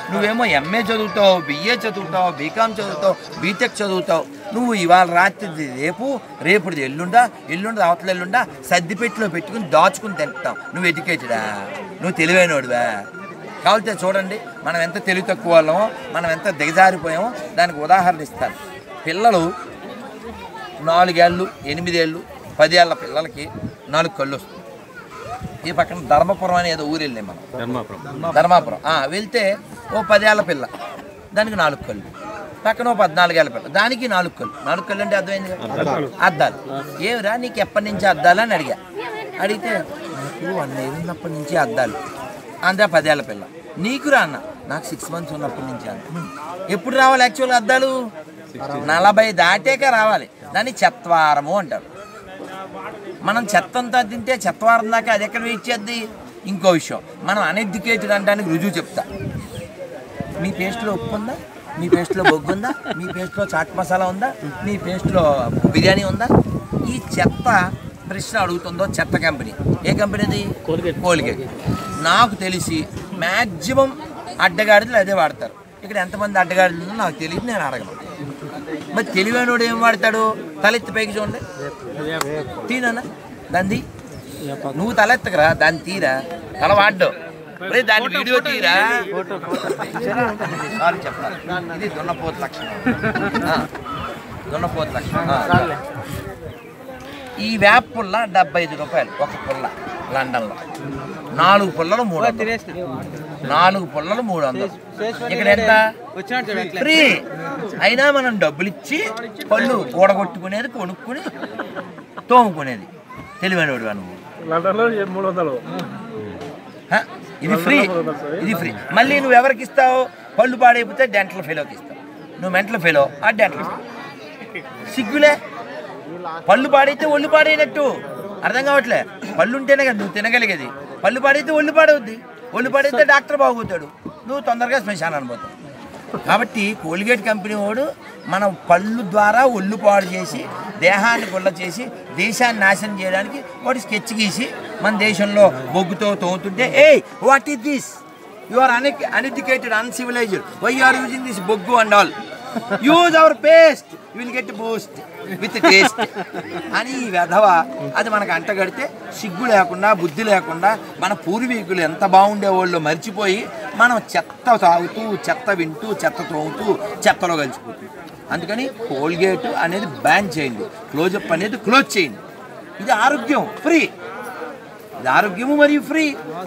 నువ్వేమో ఎంఏ చదువుతావు బిఏ చదువుతావు బీకామ్ చదువుతావు బీటెక్ చదువుతావు నువ్వు ఇవాళ రాత్రి రేపు రేపుది ఎల్లుండా ఎల్లుండా అవతల ఎల్లుండా సర్దిపెట్టిలో పెట్టుకుని దాచుకుని తింటాం నువ్వు ఎడ్యుకేటెడా నువ్వు తెలివైనోడువా కావాలంటే చూడండి మనం ఎంత తెలివి తక్కువ వాళ్ళమో మనం ఎంత దిగజారిపోయామో దానికి ఉదాహరణ ఇస్తాను పిల్లలు నాలుగేళ్ళు ఎనిమిదేళ్ళు పదేళ్ల పిల్లలకి నాలుగు కళ్ళు వస్తాయి ఈ పక్కన ధర్మపురం అనే ఏదో ఊరు వెళ్ళాం మనం ధర్మాపురం ధర్మాపురం ఆ, వెళ్తే ఓ పదేళ్ల పిల్ల దానికి నాలుగు కళ్ళు పక్కన ఓ పద్నాలుగేళ్ల పిల్ల దానికి నాలుగు కళ్ళు నాలుగు కళ్ళు అంటే అర్థమైంది కదా అద్దాలు ఏమిరా నీకు ఎప్పటి నుంచి అద్దాలు అని అడిగా అడిగితే నాకు వన్ ఇయర్ ఉన్నప్పటి నుంచి అద్దాలు అంతే పదేళ్ల పిల్ల నీకురా అన్న నాకు సిక్స్ మంత్స్ ఉన్నప్పటి నుంచి అన్న ఎప్పుడు రావాలి యాక్చువల్గా అద్దాలు నలభై దాటాక రావాలి దాన్ని చెత్వారము అంటారు మనం చెత్త అంతా తింటే చెత్తవారం దాకా అది ఎక్కడ వెయిట్ చేద్ది ఇంకో విషయం మనం అన్ఎడ్యుకేటెడ్ అంటానికి రుజువు చెప్తా మీ పేస్ట్లో ఉప్పు ఉందా మీ పేస్ట్లో బొగ్గు ఉందా మీ పేస్ట్లో చాట్ మసాలా ఉందా మీ పేస్ట్లో బిర్యానీ ఉందా ఈ చెత్త ప్రశ్న అడుగుతుందో చెత్త కంపెనీ ఏ కంపెనీది కోల్గేట్ నాకు తెలిసి మ్యాక్సిమం అడ్డగాడిదలు అదే వాడతారు ఇక్కడ ఎంతమంది అడ్డగాడిదలు ఉన్నారో నాకు తెలియదు నేను అడగను మరి తెలివైనోడు ఏం వాడతాడు తలెత్తి పైకి చూడండి తీనా దాన్ని నువ్వు తలెత్తకరా దాన్ని తీరా తల వాడ్డు ఒరేయ్, దాన్ని వీడియో తీరా సారీ చెప్పాలి ఇది దున్నపోతు లక్షణం ఆ, దున్నపోతు లక్షణం ఆ. ఈ వేప పుల్ల డెబ్బై ఐదు రూపాయలు ఒక పుల్ల లండన్లో నాలుగు పుల్లలు మూడు వందలు నాలుగు పుల్లలు మూడు వందలు ఇక్కడ ఎంత ఫ్రీ అయినా మనం డబ్బులు ఇచ్చి పళ్ళు కూడగొట్టుకునేది కొనుక్కుని తోముకునేది తెలివైనవాడు నువ్వు లండన్లో మూడు వందలు హ? ఇది ఫ్రీ ఇది ఫ్రీ మళ్ళీ నువ్వు ఎవరికి ఇస్తావు పళ్ళు పాడైపోతే డెంటల్ ఫెలోకి ఇస్తావు నువ్వు మెంటల్ ఫెలో ఆ డెంటల్ ఫెలో సిగ్గులే పళ్ళు పాడైతే ఒళ్ళు పాడైనట్టు అర్థం కావట్లే పళ్ళు ఉంటేనే కదా నువ్వు తినగలిగేది పళ్ళు పాడైతే ఒళ్ళు పాడవుద్ది ఒళ్ళు పాడైతే డాక్టర్ బాగుతాడు నువ్వు తొందరగా శ్మశానాన్ని పోతావు కాబట్టి కోల్గేట్ కంపెనీ వాడు మన పళ్ళు ద్వారా ఒళ్ళు పాడు చేసి దేహాన్ని గుల్ల చేసి దేశాన్ని నాశనం చేయడానికి వాడు స్కెచ్ గీసి మన దేశంలో బొగ్గుతో తోముతుంటే ఏయ్ what is this you are un uneducated uncivilized why are using this బొగ్గు and all use our paste you will get boost with taste అని ఈ వెధవ అది మనకు అంటగడితే సిగ్గు లేకుండా బుద్ధి లేకుండా మన పూర్వీకులు ఎంత బాగుండేవాళ్ళు మర్చిపోయి మనం చెత్త తాగుతూ చెత్త వింటూ చెత్త తోగుతూ చెత్తలో కలిసిపోతుంది అందుకని కోల్గేట్ అనేది బ్యాన్ చేయండి క్లోజప్ అనేది క్లోజ్ చేయండి ఇది ఆరోగ్యం ఫ్రీ ఇది ఆరోగ్యము మరియు ఫ్రీ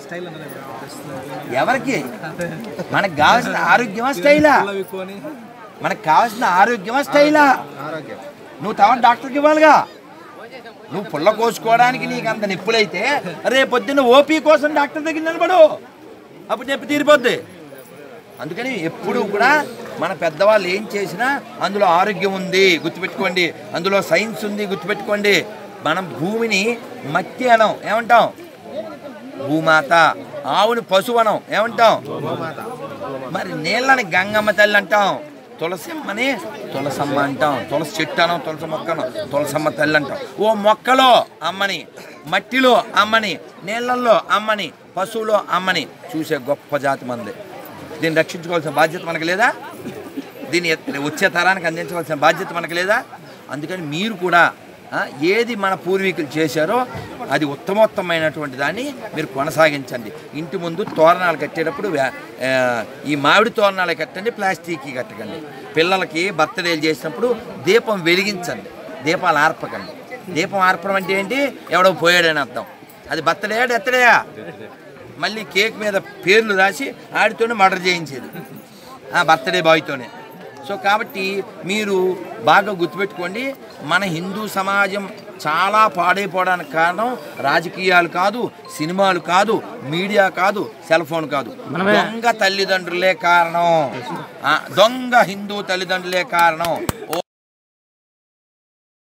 ఎవరికి మనకు కావాల్సిన ఆరోగ్యమా స్టైలా మనకు కావాల్సిన ఆరోగ్యమా స్టైలా నువ్వు తవ డాక్టర్కి ఇవ్వాలిగా నువ్వు పుల్ల కోసుకోవడానికి నీకు అంత నిప్పులైతే రేపు పొద్దున్న ఓపీ కోసం డాక్టర్ దగ్గర నిలబడు అప్పుడు నొప్పి తీరిపోద్ది అందుకని ఎప్పుడు కూడా మన పెద్దవాళ్ళు ఏం చేసినా అందులో ఆరోగ్యం ఉంది గుర్తుపెట్టుకోండి అందులో సైన్స్ ఉంది గుర్తుపెట్టుకోండి మనం భూమిని మట్టి అనం ఏమంటాం భూమాత ఆవుని పశువు అనం ఏమంటాం మరి నీళ్ళని గంగమ్మ తల్లి అంటాం తులసిమ్మని తులసమ్మ అంటాం తులసి చెట్టు అనం తులసి మొక్కను తులసమ్మ తల్లి అంటాం ఓ మొక్కలో అమ్మని మట్టిలో అమ్మని నీళ్ళల్లో అమ్మని పశువులో అమ్మని చూసే గొప్ప జాతి మంది దీన్ని రక్షించుకోవాల్సిన బాధ్యత మనకు లేదా దీన్ని ఎత్- వచ్చే తరానికి అందించవలసిన బాధ్యత మనకు లేదా అందుకని మీరు కూడా ఆ, ఏది మన పూర్వీకులు చేశారో అది ఉత్తమోత్తమైనటువంటి దాన్ని మీరు కొనసాగించండి ఇంటి ముందు తోరణాలు కట్టేటప్పుడు వ్యా- ఆ, ఈ మామిడి తోరణాలు కట్టండి ప్లాస్టిక్ కట్టకండి పిల్లలకి బర్త్డేలు చేసినప్పుడు దీపం వెలిగించండి దీపాలు ఆర్పకండి దీపం ఆర్పడం అంటే ఏంటి ఎవడో పోయాడని అర్థం అది బర్త్డే ఎత్తడయా మళ్ళీ కేక్ మీద పేర్లు రాసి ఆడితోనే మర్డర్ చేయించేది ఆ బర్త్డే బాయ్తోనే సో కాబట్టి మీరు బాగా గుర్తుపెట్టుకోండి మన హిందూ సమాజం చాలా పాడైపోవడానికి కారణం రాజకీయాలు కాదు సినిమాలు కాదు మీడియా కాదు సెల్ ఫోన్ కాదు దొంగ తల్లిదండ్రులే కారణం ఆ, దొంగ హిందూ తల్లిదండ్రులే కారణం ఓ